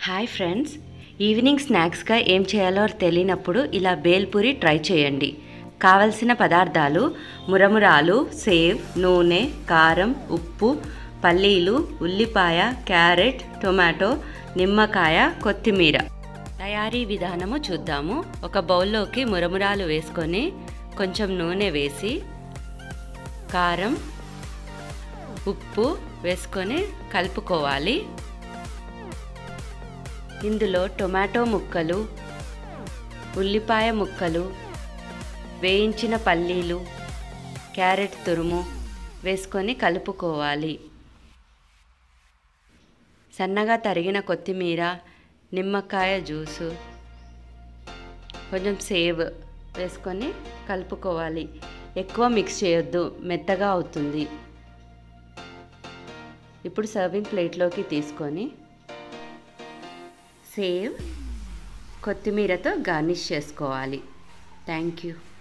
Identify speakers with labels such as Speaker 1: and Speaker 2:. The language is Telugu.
Speaker 1: హాయ్ ఫ్రెండ్స్ ఈవినింగ్ స్నాక్స్గా ఏం చేయాలో తెలియనప్పుడు ఇలా బేల్పూరి ట్రై చేయండి కావలసిన పదార్థాలు మురమురాలు సేవ్ నూనె కారం ఉప్పు పల్లీలు ఉల్లిపాయ క్యారెట్ టొమాటో నిమ్మకాయ కొత్తిమీర తయారీ విధానము చూద్దాము ఒక బౌల్లోకి మురమురాలు వేసుకొని కొంచెం నూనె వేసి కారం ఉప్పు వేసుకొని కలుపుకోవాలి ఇందులో టొమాటో ముక్కలు ఉల్లిపాయ ముక్కలు వేయించిన పల్లీలు క్యారెట్ తురుము వేసుకొని కలుపుకోవాలి సన్నగా తరిగిన కొత్తిమీర నిమ్మకాయ జ్యూసు కొంచెం సేవ్ వేసుకొని కలుపుకోవాలి ఎక్కువ మిక్స్ చేయొద్దు మెత్తగా అవుతుంది ఇప్పుడు సర్వింగ్ ప్లేట్లోకి తీసుకొని సేవ్ కొత్తిమీరతో గార్నిష్ చేసుకోవాలి థ్యాంక్ యూ